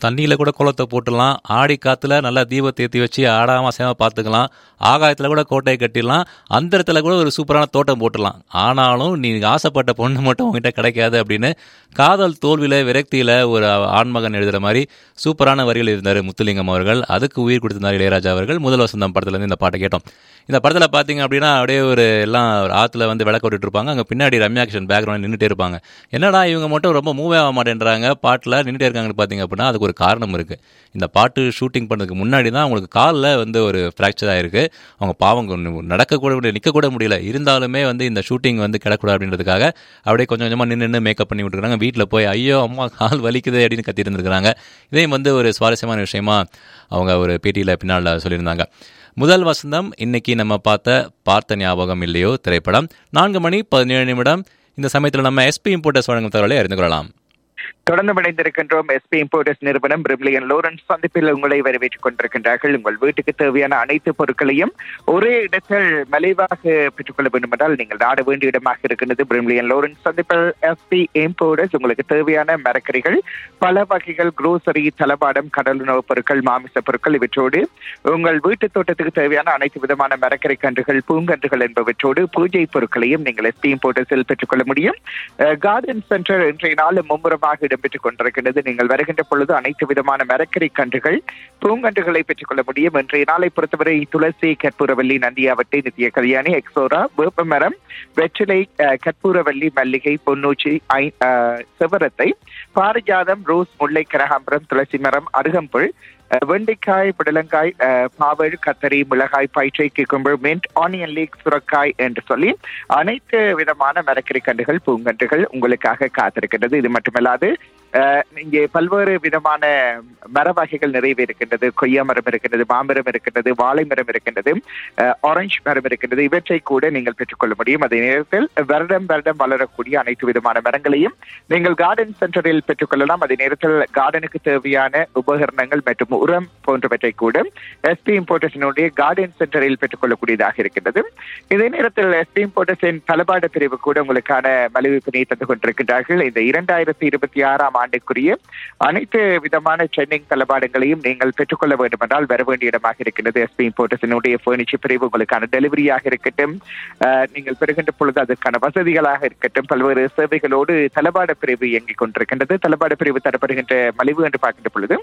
தண்ணியில் கூட குளத்தை போட்டுடலாம் ஆடி காற்றுல நல்லா தீபத்தை ஏற்றி வச்சு ஆடாமல் சேம பார்த்துக்கலாம் ஆகாயத்தில் கூட கோட்டையை கட்டிடலாம் அந்த இடத்துல கூட ஒரு சூப்பரான தோட்டம் போட்டுடலாம் ஆனாலும் நீ ஆசைப்பட்ட பொண்ணு மட்டும் உங்ககிட்ட கிடைக்காது அப்படின்னு காதல் தோல்வியில் விரக்தியில் ஒரு ஆண்மகன் எழுதுகிற மாதிரி சூப்பரான வரிகள் இருந்தார் முத்துலிங்கம் அவர்கள் அதுக்கு உயிர் கொடுத்திருந்தார் இளையராஜா அவர்கள் முதல் வசந்தம் படத்துலேருந்து இந்த பாட்டை கேட்டோம் இந்த படத்தில் பார்த்தீங்க அப்படின்னா அப்படியே ஒரு எல்லாம் ஒரு ஆற்றுல வந்து விளக்க விட்டுட்டு இருப்பாங்க அங்கே பின்னாடி ரம்யா கிருஷ்ணன் பேக்ரவுண்ட் நின்றுட்டே இருப்பாங்க என்னடா இவங்க மட்டும் ரொம்ப மூவே ஆக மாட்டேன்றாங்க பாட்டில் நின்றுட்டே இருக்காங்கன்னு பார்த்தீங்க அப்படின்னா அதுக்கு ஒரு காரணம் இருக்குது இந்த பாட்டு ஷூட்டிங் பண்ணதுக்கு முன்னாடி தான் அவங்களுக்கு காலில் வந்து ஒரு ஃப்ராக்சர் ஆயிருக்கு அவங்க பாவம் கொண்டு- நடக்கக்கூட முடியல நிற்கக்கூட முடியல இருந்தாலுமே வந்து இந்த ஷூட்டிங் வந்து கிடக்கூடாது அப்படின்றதுக்காக அப்படியே கொஞ்சம் கொஞ்சமாக நின்று நின்று மேக்கப் பண்ணி விட்டுருக்காங்க வீட்டில் போய் ஐயோ அம்மா கால் வலிக்குது அப்படின்னு கத்திட்டு இருந்திருக்கிறாங்க இதையும் வந்து ஒரு சுவாரஸ்யமான விஷயமா அவங்க ஒரு பேட்டியில் பின்னால் சொல்லியிருந்தாங்க முதல் வசந்தம் இன்னைக்கு நம்ம பார்த்த பார்த்த ஞாபகம் இல்லையோ திரைப்படம் நான்கு மணி பதினேழு நிமிடம் இந்த சமயத்தில் நம்ம எஸ்பி இம்போர்ட்டர்ஸ் வழங்கும் தகவலை அறிந்து கொள்ளலாம் தொடர்ந்து இணைந்திருக்கின்றோம் எஸ்பி இம்போர்ட்டர்ஸ் நிறுவனம் பிரிமிலியன் லோரன்ஸ் சந்திப்பில் உங்களை வரவேற்றுக் கொண்டிருக்கின்றார்கள் உங்கள் வீட்டுக்கு தேவையான அனைத்து பொருட்களையும் ஒரே இடத்தில் மலிவாக பெற்றுக்கொள்ள வேண்டும் என்றால் நீங்கள் நாட வேண்டிய இடமாக இருக்கின்றது பிரிமிலியன் லோரன்ஸ் சந்திப்பில் எஸ்பி இம்போர்ட்டர்ஸ் உங்களுக்கு தேவையான மரக்கறிகள் பல வகைகள் குரோசரி தளபாடம் கடல் உணவுப் பொருட்கள் மாமிச பொருட்கள் இவற்றோடு உங்கள் வீட்டு தோட்டத்துக்கு தேவையான அனைத்து விதமான மரக்கறி கன்றுகள் பூங்கன்றுகள் என்பவற்றோடு பூஜை பொருட்களையும் நீங்கள் எஸ்பி இம்போர்ட்டர்ஸில் பெற்றுக்கொள்ள முடியும் கார்டன் சென்டர் இன்றைய நாள் மும்முரமாக இடம்பெற்றுக் கொண்டிருக்கின்றது நீங்கள் வருகின்ற பொழுது அனைத்து விதமான மரக்கறி கன்றுகள் பூங்கன்றுகளை பெற்றுக்கொள்ள முடியும் இன்றைய நாளை பொறுத்தவரை துளசி கற்பூரவல்லி நந்தியாவட்டை நித்திய கல்யாணி எக்ஸோரா வேப்பமரம் வெற்றிலை அஹ், கற்பூரவல்லி மல்லிகை பொன்னூச்சி ஐ- அஹ், செவரத்தை பாரிஜாதம் ரோஸ் முல்லை கரகாம்பரம் துளசி மரம் அருகம்புல் அஹ், வெண்டைக்காய் புடலங்காய் அஹ், பாவல் கத்தரி மிளகாய் பயிற்றை கிக்கும்பர் மின்ட் ஆனியன் லீக் சுரக்காய் என்று சொல்லி அனைத்து விதமான மரக்கறி கன்றுகள் பூங்கன்றுகள் உங்களுக்காக காத்திருக்கின்றது இது மட்டுமல்லாது அஹ், இங்கே பல்வேறு விதமான மர வகைகள் நிறைய இருக்கின்றது கொய்யா மரம் இருக்கின்றது மாமரம் இருக்கின்றது வாழை மரம் இருக்கின்றது ஆரஞ்சு மரம் இருக்கின்றது இவற்றை கூட நீங்கள் பெற்றுக்கொள்ள முடியும் அதே நேரத்தில் வருடம் வருடம் வளரக்கூடிய அனைத்து விதமான மரங்களையும் நீங்கள் கார்டன் சென்டரில் பெற்றுக்கொள்ளலாம் அதே நேரத்தில் கார்டனுக்கு தேவையான உபகரணங்கள் மற்றும் உரம் போன்றவற்றை கூட எஸ்பி இம்போர்ட்டர்ஸினுடைய கார்டன் சென்டரில் பெற்றுக்கொள்ளக்கூடியதாக இருக்கின்றது இதே நேரத்தில் எஸ்பி இம்போர்ட்டர்ஸின் தளபாட பிரிவு கூட உங்களுக்கான மலிவிப்பினை தந்து கொண்டிருக்கின்றார்கள் இந்த இரண்டாயிரத்தி இருபத்தி ஆறாம் ஆண்டுக்குரிய அனைத்து விதமான ட்ரெண்டிங் தளபாடங்களையும் நீங்கள் பெற்றுக்கொள்ள வேண்டும் என்றால் வர வேண்டிய இடமாக இருக்கின்றது எஸ்பி இம்போர்ட்டர்ஸினுடைய ஃபர்னிச்சர் பிரிவு உங்களுக்கான டெலிவரியாக இருக்கட்டும் அஹ், நீங்கள் பெறுகின்ற பொழுது அதற்கான வசதிகளாக இருக்கட்டும் பல்வேறு சேவைகளோடு தளபாட பிரிவு இயங்கிக் கொண்டிருக்கின்றது தளபாட பிரிவு தரப்படுகின்ற மலிவு என்று பார்க்கின்ற பொழுது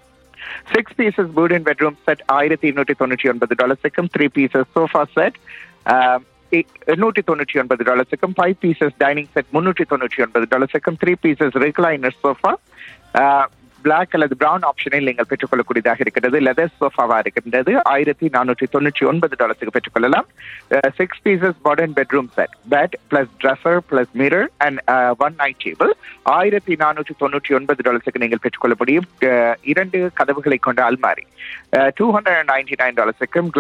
six pieces boot and bedroom set ஆயிரத்தி எண்ணூற்றி தொண்ணூற்றி ஒன்பது டாலர்ஸுக்கும் த்ரீ பீசஸ் சோஃபா செட் எண்ணூற்றி தொண்ணூற்றி ஒன்பது டாலர்ஸுக்கும் ஃபைவ் பீசஸ் டைனிங் செட் முன்னூற்றி தொண்ணூற்றி ஒன்பது டாலர்ஸுக்கும் three pieces recliner sofa black அல்லது பிரவுன் ஆப்ஷனில் நீங்கள் பெற்றுக்கொள்ளக்கூடியதாக இருக்கிறது லெதர் சோஃபாவா இருக்கின்றது ஆயிரத்தி நானூற்றி தொண்ணூற்றி ஒன்பது டாலர்ஸுக்கு பெற்றுக்கொள்ளலாம் six pieces modern bedroom set bed plus dresser plus mirror and one night table ஆயிரத்தி நானூற்றி தொண்ணூற்றி ஒன்பது டாலர்ஸுக்கு நீங்கள் பெற்றுக்கொள்ள முடியும் அஹ், இரண்டு கதவுகளை கொண்ட அல்மாரி டூ ஹண்ட்ரட் நைன்டி நைன் டாலர்ஸுக்கும்